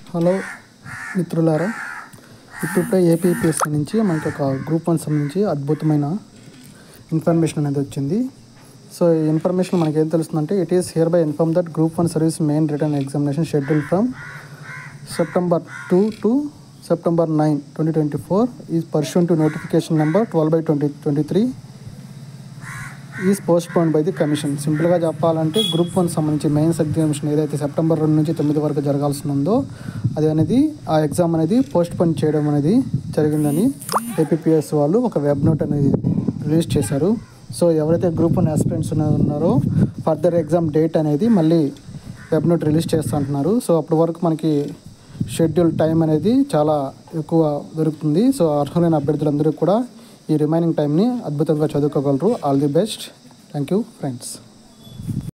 hello మిత్రులారా ఇప్పుడే APPSC నుంచి మనకి ఒక గ్రూప్ వన్ సంబంధించి అద్భుతమైన ఇన్ఫర్మేషన్ అనేది వచ్చింది సో ఈ ఇన్ఫర్మేషన్ మనకి ఏం తెలుస్తుందంటే it is here by inform that group one service main written examination schedule from September two to September nine twenty twenty four is pursuant to notification number twelve by twenty twenty three is postponed by the commission సింపుల్గా చెప్పాలంటే group one సంబంధించి mains examination ఏదైతే September రెండు నుంచి తొమ్మిది వరకు జరగాల్సి ఉందో అది అనేది ఆ ఎగ్జామ్ అనేది పోస్ట్ పోన్ చేయడం అనేది జరిగిందని ఏపీపీఎస్ వాళ్ళు ఒక వెబ్ నోట్ అనేది రిలీజ్ చేశారు సో ఎవరైతే గ్రూప్ వన్ ఆస్పిరెంట్స్ ఉన్నారో ఫర్దర్ ఎగ్జామ్ డేట్ అనేది మళ్ళీ వెబ్ నోట్ రిలీజ్ చేస్తూ అంటున్నారు సో అప్పటి వరకు మనకి షెడ్యూల్ టైం అనేది చాలా ఎక్కువ దొరుకుతుంది సో అర్హులైన అభ్యర్థులందరూ కూడా ఈ రిమైనింగ్ టైంని అద్భుతంగా చదువుకోగలరు all the best thank you friends